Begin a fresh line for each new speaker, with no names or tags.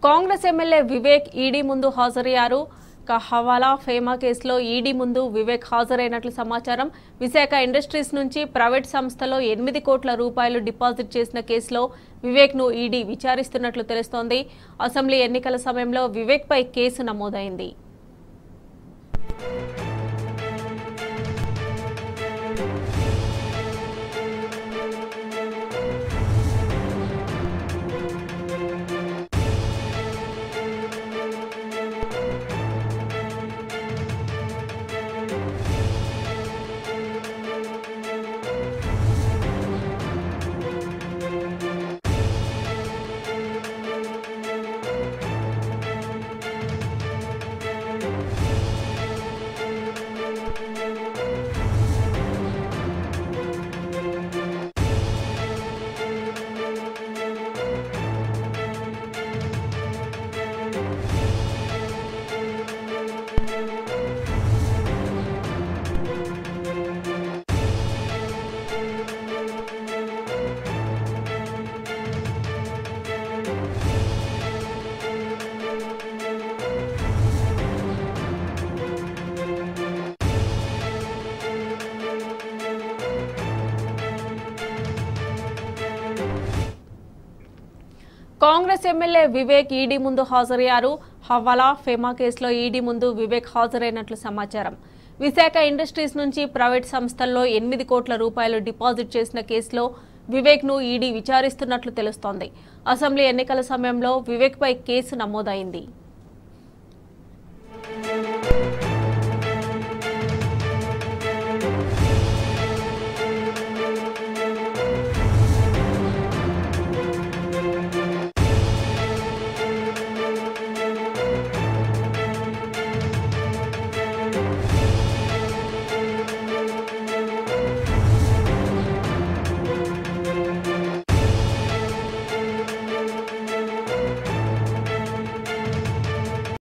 Congress MLA Vivek ED ముందు హాజరయ్యారు ఇక హవాలా ఫేమా కేసులో ఈడీ ముందు వివేక్ హాజరైనట్లు సమాచారం విశాఖ ఇండస్ట్రీస్ నుంచి ప్రైవేట్ సంస్థలో ఎనిమిది కోట్ల రూపాయలు డిపాజిట్ చేసిన కేసులో వివేక్ ను ఈడీ విచారిస్తున్నట్లు తెలుస్తోంది అసెంబ్లీ ఎన్నికల సమయంలో వివేక్ పై కేసు నమోదైంది కాంగ్రెస్ ఎమ్మెల్యే వివేక్ ఈడీ ముందు హాజరయ్యారు హవాలా ఫేమా కేసులో ఈడీ ముందు వివేక్ హాజరైనట్లు సమాచారం విశాఖ ఇండస్ట్రీస్ నుంచి ప్రైవేట్ సంస్థల్లో ఎనిమిది కోట్ల రూపాయలు డిపాజిట్ చేసిన కేసులో వివేక్ ను ఈడీ విచారిస్తున్నట్లు తెలుస్తోంది అసెంబ్లీ ఎన్నికల సమయంలో వివేక్ పై కేసు నమోదైంది